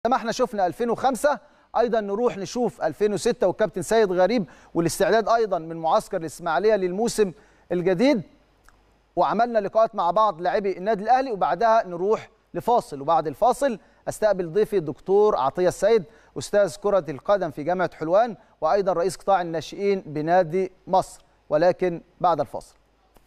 ما احنا شفنا 2005 ايضا نروح نشوف 2006 والكابتن سيد غريب والاستعداد ايضا من معسكر الاسماعيليه للموسم الجديد وعملنا لقاءات مع بعض لاعبي النادي الاهلي وبعدها نروح لفاصل وبعد الفاصل استقبل ضيفي الدكتور عطيه السيد استاذ كره القدم في جامعه حلوان وايضا رئيس قطاع الناشئين بنادي مصر ولكن بعد الفاصل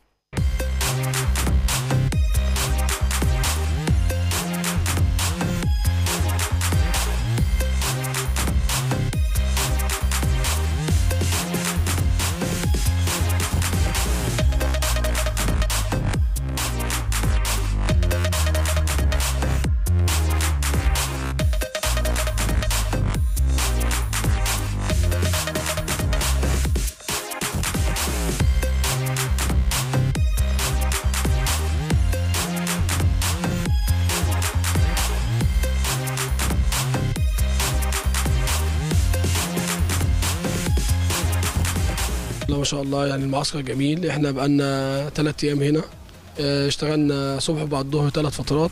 لا ما شاء الله يعني المعسكر جميل احنا بقالنا ثلاث ايام هنا اه، اشتغلنا صبح وبعد الظهر ثلاث فترات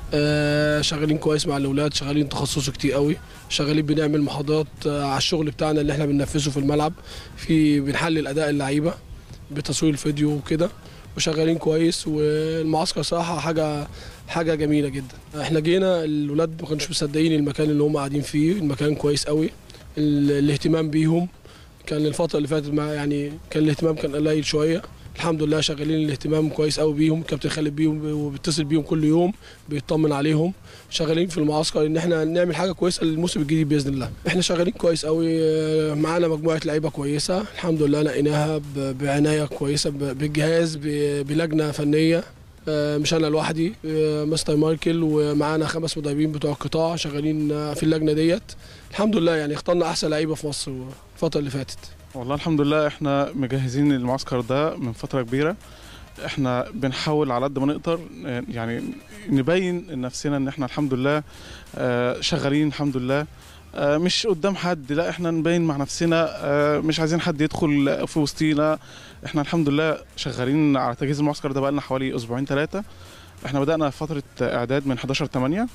اه، شغالين كويس مع الاولاد شغالين تخصصي كتير قوي شغالين بنعمل محاضرات اه، على الشغل بتاعنا اللي احنا بننفذه في الملعب في بنحلل اداء اللعيبه بتصوير الفيديو وكده وشغالين كويس والمعسكر صراحه حاجه حاجه جميله جدا احنا جينا الولاد ما كانوش مصدقين المكان اللي هم قاعدين فيه المكان كويس قوي ال- الاهتمام بيهم كان الفترة اللي فاتت مع يعني كان الاهتمام كان قليل شوية الحمد لله شغالين الاهتمام كويس قوي بيهم كابتن خالد بيهم وبيتصل بيهم كل يوم بيطمن عليهم شغالين في المعسكر ان احنا نعمل حاجه كويسه للموسم الجديد باذن الله احنا شغالين كويس قوي آه، معانا مجموعه لعيبه كويسه الحمد لله لقيناها ب- بعنايه كويسه ب- بالجهاز ب- بلجنه فنيه آه، مش انا لوحدي آه، مستر ماركل ومعانا خمس مدربين بتوع القطاع شغالين آه، في اللجنه ديت الحمد لله يعني اخترنا احسن لعيبه في مصر الفتره اللي فاتت والله الحمد لله احنا مجهزين المعسكر ده من فترة كبيرة احنا بنحاول على قد ما نقدر اه، يعني نبين لنفسنا ان احنا الحمد لله اه، شغالين الحمد لله اه، مش قدام حد لا احنا نبين مع نفسنا اه، مش عايزين حد يدخل في وسطينا احنا الحمد لله شغالين على تجهيز المعسكر ده بقالنا حوالي اسبوعين ثلاثة احنا بدأنا فترة اعداد من 11 8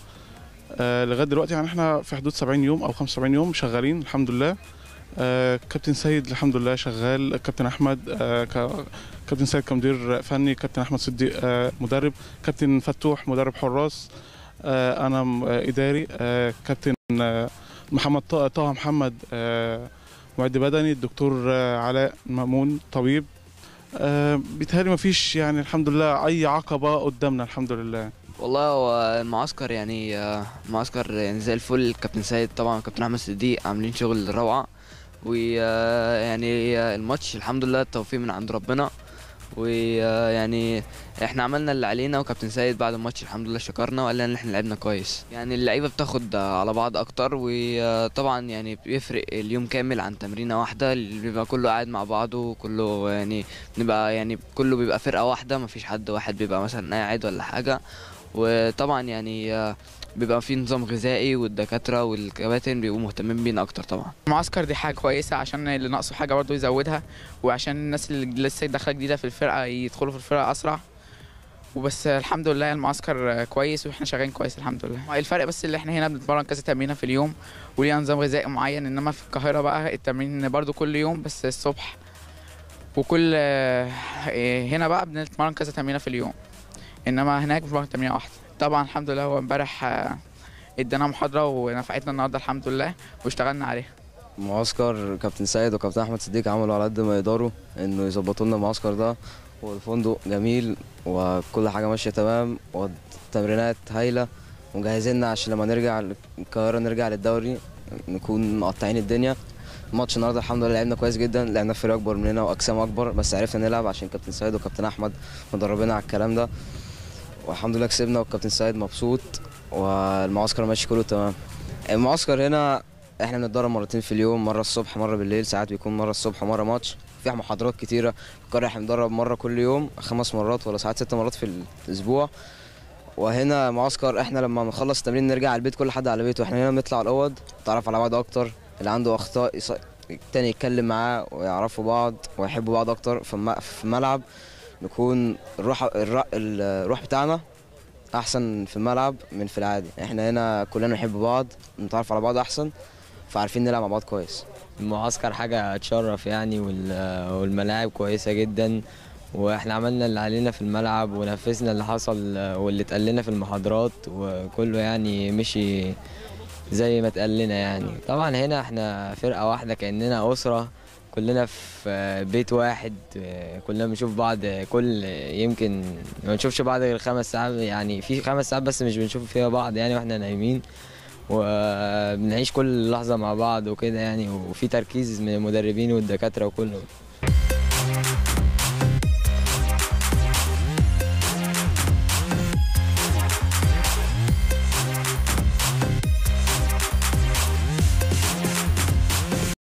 اه، لغاية دلوقتي يعني احنا في حدود 70 يوم او 75 يوم شغالين الحمد لله آه، كابتن سيد الحمد لله شغال كابتن احمد آه، ك- كابتن سيد كمدير فني كابتن احمد صديق آه، مدرب كابتن فتوح مدرب حراس آه، انا م- آه، اداري آه، كابتن آه، محمد طه طه محمد آه، معد بدني الدكتور آه، علاء مامون طبيب آه، بيتهيألي مفيش يعني الحمد لله اي عقبه قدامنا الحمد لله والله هو المعسكر يعني آه، معسكر يعني زي الفل كابتن سيد طبعا كابتن احمد صديق عاملين شغل روعه ويعني الماتش الحمد لله التوفيق من عند ربنا ويعني احنا عملنا اللي علينا وكابتن سيد بعد الماتش الحمد لله شكرنا وقال لنا ان احنا لعبنا كويس يعني اللعيبه بتاخد على بعض اكتر وطبعا يعني بيفرق اليوم كامل عن تمرينه واحده اللي بيبقى كله قاعد مع بعضه وكله يعني بنبقى يعني كله بيبقى فرقه واحده مفيش حد واحد بيبقى مثلا قاعد ولا حاجه وطبعا يعني آه، بيبقى في نظام غذائي والدكاتره والكباتن بيبقوا مهتمين بينا اكتر طبعا المعسكر دي حاجه كويسه عشان اللي ناقصه حاجه برضه يزودها وعشان الناس اللي لسه داخله جديده في الفرقه يدخلوا في الفرقه اسرع وبس الحمد لله المعسكر كويس واحنا شغالين كويس الحمد لله الفرق بس اللي احنا هنا بنتمرن كذا تمرينه في اليوم وليها نظام غذائي معين انما في القاهره بقى التمرين برضه كل يوم بس الصبح وكل هنا بقى بنتمرن كذا تمرينه في اليوم انما هناك بنتمرن تمرينه واحده طبعا الحمد لله هو امبارح آه، ادانا محاضره ونفعتنا النهارده الحمد لله واشتغلنا عليها معسكر كابتن سيد وكابتن احمد صديق عملوا على قد ما يقدروا انه يظبطوا لنا المعسكر ده والفندق جميل وكل حاجه ماشيه تمام والتمرينات هايله ومجهزيننا عشان لما نرجع القاهره نرجع للدوري نكون مقطعين الدنيا الماتش النهارده الحمد لله لعبنا كويس جدا لعبنا فريق اكبر مننا واجسام اكبر بس عرفنا نلعب عشان كابتن سيد وكابتن احمد مدربينا على الكلام ده والحمد لله كسبنا والكابتن سيد مبسوط والمعسكر ماشي كله تمام المعسكر هنا احنا بنتدرب مرتين في اليوم مره الصبح مره بالليل ساعات بيكون مره الصبح ومره ماتش في محاضرات كتيره في القريه احنا بنتدرب مره كل يوم خمس مرات ولا ساعات ست مرات في الاسبوع وهنا معسكر احنا لما بنخلص التمرين نرجع على البيت كل حد على بيته احنا هنا بنطلع الاوض نتعرف على بعض اكتر اللي عنده اخطاء يص... التاني يتكلم معاه ويعرفوا بعض ويحبوا بعض اكتر في الم- في الملعب نكون الروح الر- الروح بتاعنا احسن في الملعب من في العادي احنا هنا كلنا نحب بعض نتعرف على بعض احسن فعارفين نلعب مع بعض كويس المعسكر حاجة تشرف يعني وال- والملاعب كويسة جدا واحنا عملنا اللي علينا في الملعب ونفذنا اللي حصل واللي اتقال لنا في المحاضرات وكله يعني مشي زي ما اتقال لنا يعني طبعا هنا احنا فرقة واحدة كأننا أسرة كلنا في بيت واحد كلنا بنشوف بعض كل يمكن ما بنشوفش بعض غير خمس ساعات يعني في خمس ساعات بس مش بنشوف فيها بعض يعني واحنا نايمين وبنعيش كل لحظة مع بعض وكده يعني وفي تركيز من المدربين والدكاترة وكله